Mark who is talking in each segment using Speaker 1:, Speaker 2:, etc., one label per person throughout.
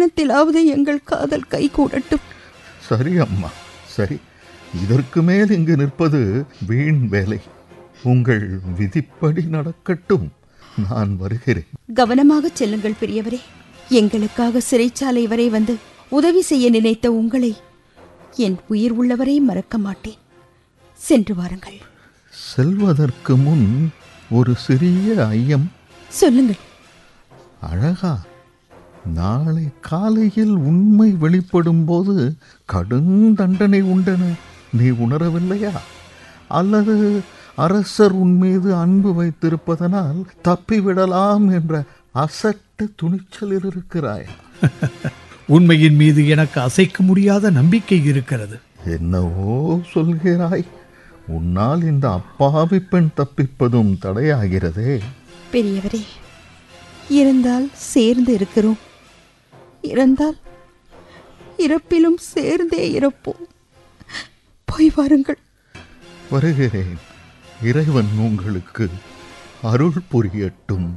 Speaker 1: மரணத்திலாவது எங்கள் காதல் கைகூடட்டும்
Speaker 2: சரி அம்மா சரி இதற்கு மேல் இங்கு நிற்பது வீண் வேலை உங்கள் விதிப்படி நடக்கட்டும் நான் வருகிறேன்
Speaker 1: கவனமாக செல்லுங்கள் பெரியவரே எங்களுக்காக சிறைச்சாலை வரை வந்து உதவி செய்ய நினைத்த உங்களை என் உயிர் உள்ளவரை மறக்க மாட்டேன் சென்று வாருங்கள்
Speaker 2: செல்வதற்கு முன் ஒரு சிறிய ஐயம்
Speaker 1: சொல்லுங்கள்
Speaker 2: அழகா நாளை காலையில் உண்மை வெளிப்படும் போது கடும் தண்டனை உண்டென நீ உணரவில்லையா அல்லது அரசர் உன் மீது அன்பு வைத்திருப்பதனால் தப்பிவிடலாம் என்ற அசட்டு துணிச்சலில் இருக்கிறாயா
Speaker 3: உண்மையின் மீது எனக்கு அசைக்க முடியாத நம்பிக்கை இருக்கிறது
Speaker 2: என்னவோ சொல்கிறாய் உன்னால் இந்த அப்பாவி பெண் தப்பிப்பதும் தடையாகிறதே
Speaker 1: பெரியவரே இருந்தால் சேர்ந்து இருக்கிறோம் இறந்தால் இறப்பிலும் சேர்ந்தே இறப்போம் போய் வாருங்கள்
Speaker 2: வருகிறேன் இறைவன் உங்களுக்கு அருள் புரியட்டும்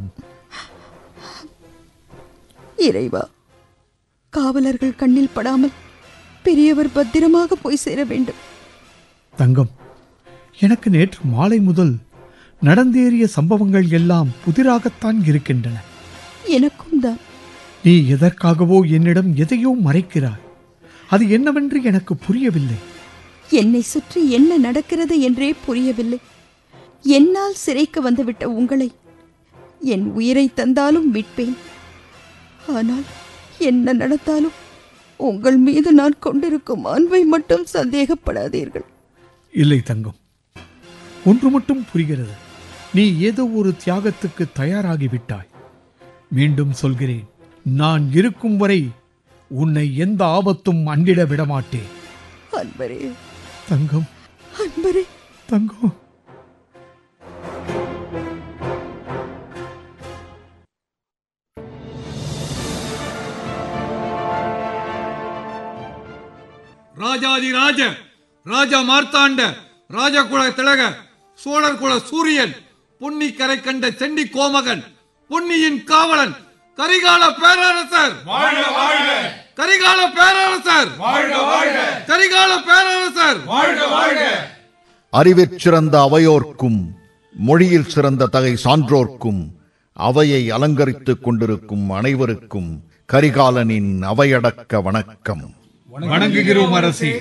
Speaker 1: இறைவா காவலர்கள் கண்ணில் படாமல் பெரியவர் பத்திரமாக போய் சேர வேண்டும்
Speaker 3: தங்கம் எனக்கு நேற்று மாலை முதல் நடந்தேறிய சம்பவங்கள் எல்லாம் புதிராகத்தான் இருக்கின்றன
Speaker 1: எனக்கும் தான்
Speaker 3: நீ எதற்காகவோ என்னிடம் எதையோ மறைக்கிறாய் அது என்னவென்று எனக்கு புரியவில்லை
Speaker 1: என்னை சுற்றி என்ன நடக்கிறது என்றே புரியவில்லை என்னால் சிறைக்கு வந்துவிட்ட உங்களை என் உயிரை தந்தாலும் மீட்பேன் ஆனால் என்ன நடந்தாலும் உங்கள் மீது நான் கொண்டிருக்கும் அன்பை மட்டும் சந்தேகப்படாதீர்கள்
Speaker 3: இல்லை தங்கம் ஒன்று மட்டும் புரிகிறது நீ ஏதோ ஒரு தியாகத்துக்கு தயாராகிவிட்டாய் மீண்டும் சொல்கிறேன் நான் இருக்கும் வரை உன்னை எந்த ஆபத்தும் அண்டிட விடமாட்டேன்
Speaker 1: அன்பரே
Speaker 3: தங்கம்
Speaker 1: அன்பரே
Speaker 3: தங்கம்
Speaker 4: ராஜாதி ராஜ ராஜா மார்த்தாண்ட ராஜகுல திலக சோழர் குல சூரியன் பொன்னி கரை கண்ட செண்டி கோமகன் பொன்னியின் காவலன் கரிகால பேரரசர் கரிகால பேரரசர் கரிகால பேரரசர்
Speaker 2: அறிவிற் சிறந்த அவையோர்க்கும் மொழியில் சிறந்த தகை சான்றோர்க்கும் அவையை அலங்கரித்துக் கொண்டிருக்கும் அனைவருக்கும் கரிகாலனின் அவையடக்க வணக்கம்
Speaker 3: வணங்குகிறோம் அரசே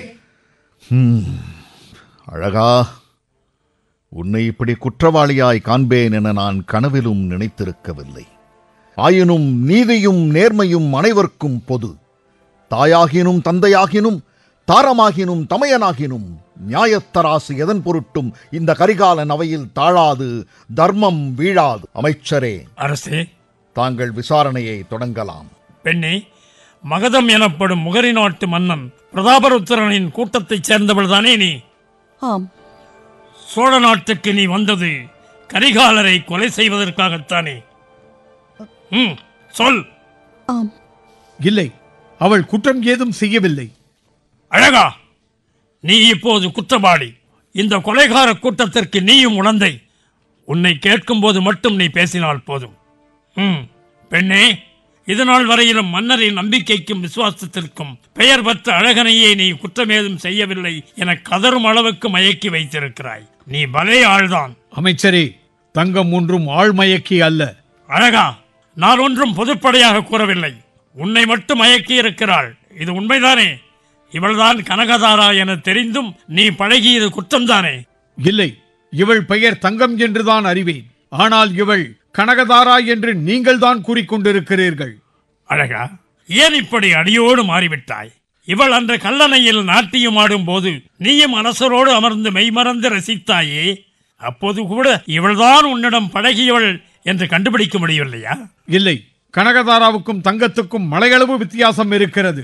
Speaker 2: அழகா உன்னை இப்படி குற்றவாளியாய் காண்பேன் என நான் கனவிலும் நினைத்திருக்கவில்லை ஆயினும் நீதியும் நேர்மையும் அனைவருக்கும் பொது தாயாகினும் தந்தையாகினும் தாரமாகினும் தமையனாகினும் நியாயத்தராசு எதன் பொருட்டும் இந்த கரிகாலன் அவையில் தாழாது தர்மம் வீழாது அமைச்சரே
Speaker 5: அரசே
Speaker 2: தாங்கள் விசாரணையை தொடங்கலாம்
Speaker 5: பெண்ணே மகதம் எனப்படும் முகரி நாட்டு மன்னன் பிரதாபருத்திரனின் கூட்டத்தைச் சேர்ந்தவள் தானே நீ
Speaker 1: ஆம்
Speaker 5: சோழ நாட்டுக்கு நீ வந்தது கரிகாலரை கொலை செய்வதற்காகத்தானே ம் சொல்
Speaker 1: ஆம்
Speaker 3: இல்லை அவள் குற்றம் ஏதும் செய்யவில்லை
Speaker 5: அழகா நீ இப்போது குற்றவாளி இந்த கொலைகார கூட்டத்திற்கு நீயும் உணர்ந்தை உன்னை கேட்கும்போது மட்டும் நீ பேசினால் போதும் ம் பெண்ணே இதுநாள் வரையிலும் மன்னரின் நம்பிக்கைக்கும் விசுவாசத்திற்கும் பெயர் பெற்ற அழகனையே நீ குற்றமேதும் செய்யவில்லை என கதறும் அளவுக்கு மயக்கி வைத்திருக்கிறாய் நீ பலே ஆள்தான்
Speaker 3: அமைச்சரே தங்கம் ஒன்றும் ஆழ்மயக்கி அல்ல
Speaker 5: அழகா நான் ஒன்றும் பொதுப்படையாக கூறவில்லை உன்னை மட்டும் மயக்கி இருக்கிறாள் இது உண்மைதானே இவள்தான் கனகதாரா என தெரிந்தும் நீ பழகியது குற்றம்தானே
Speaker 3: இல்லை இவள் பெயர் தங்கம் என்றுதான் அறிவேன் ஆனால் இவள் கனகதாரா என்று நீங்கள் தான் கூறிக்கொண்டிருக்கிறீர்கள்
Speaker 5: அழகா ஏன் இப்படி அடியோடு மாறிவிட்டாய் இவள் அன்று கல்லணையில் நாட்டியம் ஆடும் போது நீயும் அரசரோடு அமர்ந்து மெய்மறந்து ரசித்தாயே அப்போது கூட இவள்தான் உன்னிடம் பழகியவள் என்று கண்டுபிடிக்க முடியவில்லையா
Speaker 3: இல்லை கனகதாராவுக்கும் தங்கத்துக்கும் மலையளவு வித்தியாசம் இருக்கிறது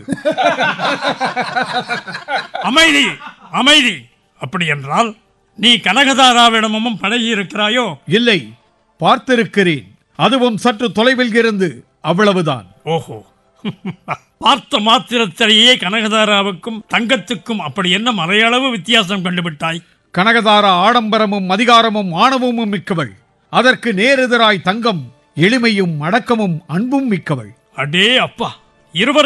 Speaker 5: அமைதி அமைதி அப்படி என்றால் நீ கனகதாராவிடமும் பழகி இருக்கிறாயோ
Speaker 3: இல்லை பார்த்திருக்கிறேன் அதுவும் சற்று தொலைவில் இருந்து அவ்வளவுதான்
Speaker 5: ஓஹோ பார்த்த மாத்திரத்திலேயே கனகதாராவுக்கும் தங்கத்துக்கும் அப்படி என்ன மலையளவு வித்தியாசம் கண்டுபிட்டாய்
Speaker 3: கனகதாரா ஆடம்பரமும் அதிகாரமும் ஆணவமும் மிக்கவள் அதற்கு நேரெதிராய் தங்கம் எளிமையும் அடக்கமும் அன்பும் மிக்கவள்
Speaker 5: அடே அப்பா இருவர்